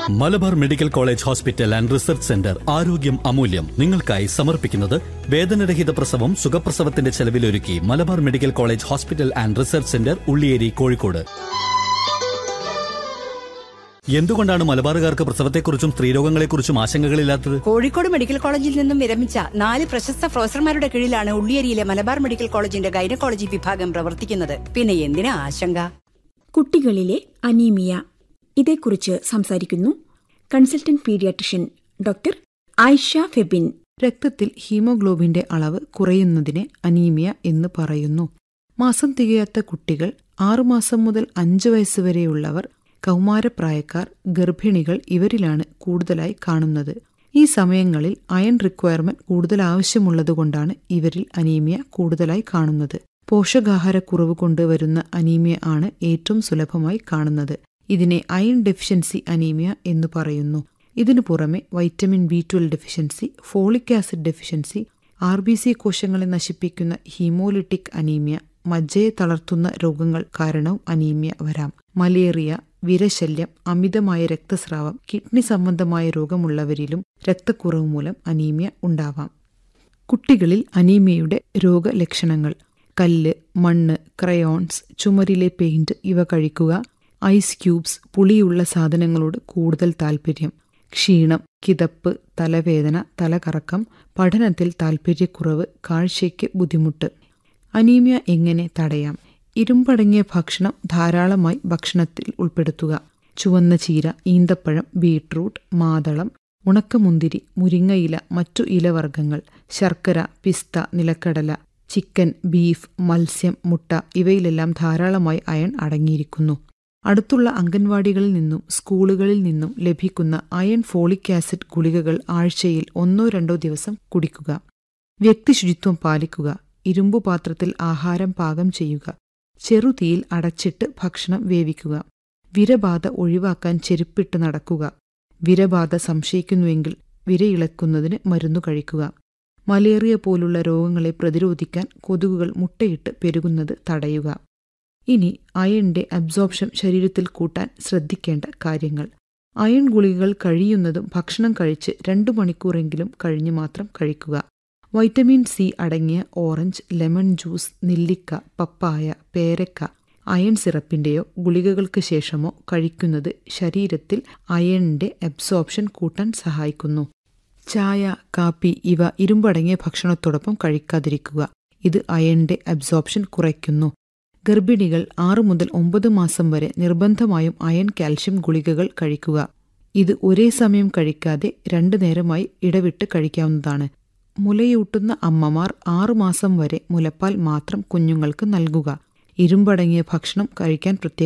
Malabar medical college hospital and research centre ആരോഗ്യം അമൂല്യം നിങ്ങൾക്കായി സമർപ്പിക്കുന്നത് വേദനരഹിത പ്രസവം സുഖപ്രസവത്തിന്റെ ചെലവിലൊരുക്കി Malabar medical college hospital and research centre Ulliyeri Kozhikode എന്തുകൊണ്ടാണ് മലബാറുകാർക്ക് പ്രസവത്തെക്കുറിച്ചും സ്ത്രീരോഗങ്ങളെക്കുറിച്ചും ആശങ്കകളില്ലാത്തത് കോഴിക്കോട് മെഡിക്കൽ കോളേജിൽ നിന്നും വിരമിച്ച നാല് പ്രശസ്ത പ്രൊഫസർമാരുടെ കീഴിലാണ് ഉള്ളിയേരിയിലെ മലബാർ മെഡിക്കൽ കോളേജിന്റെ ഗൈനക്കോളജി വിഭാഗം പ്രവർത്തിക്കുന്നത് പിന്നെ എന്തിനാ ആശങ്ക കുട്ടികളിലെ അനീമിയ ഇതേക്കുറിച്ച് സംസാരിക്കുന്നു consultant paediatrician doctor Ayisha Febin രക്തത്തിൽ ഹീമോഗ്ലോബിന്റെ അളവ് കുറയുന്നതിനെ അനീമിയ എന്ന് പറയുന്നു മാസം തികയാത്ത കുട്ടികൾ ആറുമാസം മുതൽ അഞ്ച് വയസ്സുവരെയുള്ളവർ കൗമാരപ്രായക്കാർ ഗർഭിണികൾ ഇവരിലാണ് കൂടുതലായി കാണുന്നത് ഈ സമയങ്ങളിൽ അയൺ റിക്വയർമെന്റ് കൂടുതൽ ആവശ്യമുള്ളതുകൊണ്ടാണ് ഇവരിൽ അനീമിയ കൂടുതലായി കാണുന്നത് പോഷകാഹാരക്കുറവ് കൊണ്ട് വരുന്ന അനീമിയ ആണ് ഏറ്റവും സുലഭമായി കാണുന്നത് ഇതിനെ അയൺ ഡെഫിഷ്യൻസി അനീമിയ എന്ന് പറയുന്നു ഇതിനു പുറമെ vitamin B twelve deficiency folic acid deficiency R B C കോശങ്ങളെ നശിപ്പിക്കുന്ന ഹീമോലിറ്റിക് അനീമിയ മജ്ജയെ തളർത്തുന്ന രോഗങ്ങൾ കാരണവും അനീമിയ വരാം മലേറിയ വിരശല്യം അമിതമായ രക്തസ്രാവം കിഡ്നി സംബന്ധമായ രോഗമുള്ളവരിലും രക്തക്കുറവ് മൂലം അനീമിയ ഉണ്ടാവാം കുട്ടികളിൽ അനീമിയയുടെ രോഗലക്ഷണങ്ങൾ കല്ല് മണ്ണ് ക്രയോൺസ് ചുമരിലെ പെയിന്റ് ഇവ കഴിക്കുക ഐസ് ക്യൂബ്സ് പുളിയുള്ള സാധനങ്ങളോട് കൂടുതൽ താൽപ്പര്യം ക്ഷീണം കിതപ്പ് തലവേദന തലകറക്കം പഠനത്തിൽ താൽപ്പര്യക്കുറവ് കാഴ്ചയ്ക്ക് ബുദ്ധിമുട്ട് അനീമിയ എങ്ങനെ തടയാം ഇരുമ്പടങ്ങിയ ഭക്ഷണം ധാരാളമായി ഭക്ഷണത്തിൽ ഉൾപ്പെടുത്തുക ചുവന്ന ചീര ഈന്തപ്പഴം ബീട്രൂട്ട് മാതളം ഉണക്കമുന്തിരി മുരിങ്ങയില മറ്റു ഇലവർഗ്ഗങ്ങൾ ശർക്കര പിസ്ത നിലക്കടല ചിക്കൻ ബീഫ് മത്സ്യം മുട്ട ഇവയിലെല്ലാം ധാരാളമായി അയൺ അടങ്ങിയിരിക്കുന്നു അടുത്തുള്ള അംഗൻവാടികളിൽ നിന്നും സ്കൂളുകളിൽ നിന്നും ലഭിക്കുന്ന അയൺ ഫോളിക് ആസിഡ് ഗുളികകൾ ആഴ്ചയിൽ ഒന്നോ രണ്ടോ ദിവസം കുടിക്കുക വ്യക്തിശുചിത്വം പാലിക്കുക ഇരുമ്പു പാത്രത്തിൽ ആഹാരം പാകം ചെയ്യുക ചെറുതീയിൽ അടച്ചിട്ട് ഭക്ഷണം വേവിക്കുക വിരബാധ ഒഴിവാക്കാൻ ചെരുപ്പിട്ട് നടക്കുക വിരബാധ സംശയിക്കുന്നുവെങ്കിൽ വിരയിളക്കുന്നതിന് മരുന്നു കഴിക്കുക മലേറിയ പോലുള്ള രോഗങ്ങളെ പ്രതിരോധിക്കാൻ കൊതുകുകൾ മുട്ടയിട്ട് പെരുകുന്നത് തടയുക ഇനി അയണിന്റെ അബ്സോർപ്ഷൻ ശരീരത്തിൽ കൂട്ടാൻ ശ്രദ്ധിക്കേണ്ട കാര്യങ്ങൾ അയൺ ഗുളികകൾ കഴിയുന്നതും ഭക്ഷണം കഴിച്ച് രണ്ടു മണിക്കൂറെങ്കിലും കഴിഞ്ഞ് മാത്രം കഴിക്കുക വൈറ്റമിൻ സി അടങ്ങിയ ഓറഞ്ച് ലെമൺ ജ്യൂസ് നെല്ലിക്ക പപ്പായ പേരക്ക അയൺ സിറപ്പിന്റെയോ ഗുളികകൾക്ക് ശേഷമോ കഴിക്കുന്നത് ശരീരത്തിൽ അയണിന്റെ അബ്സോർപ്ഷൻ കൂട്ടാൻ സഹായിക്കുന്നു ചായ കാപ്പി ഇവ ഇരുമ്പടങ്ങിയ ഭക്ഷണത്തോടൊപ്പം കഴിക്കാതിരിക്കുക ഇത് അയണിന്റെ അബ്സോർപ്ഷൻ കുറയ്ക്കുന്നു ഗർഭിണികൾ ആറു മുതൽ ഒമ്പത് മാസം വരെ നിർബന്ധമായും അയൺ കാൽഷ്യം ഗുളികകൾ കഴിക്കുക ഇത് ഒരേ സമയം കഴിക്കാതെ രണ്ടു നേരമായി ഇടവിട്ട് കഴിക്കാവുന്നതാണ് മുലയൂട്ടുന്ന അമ്മമാർ ആറുമാസം വരെ മുലപ്പാൽ മാത്രം കുഞ്ഞുങ്ങൾക്ക് നൽകുക ഇരുമ്പടങ്ങിയ ഭക്ഷണം കഴിക്കാൻ പ്രത്യേകം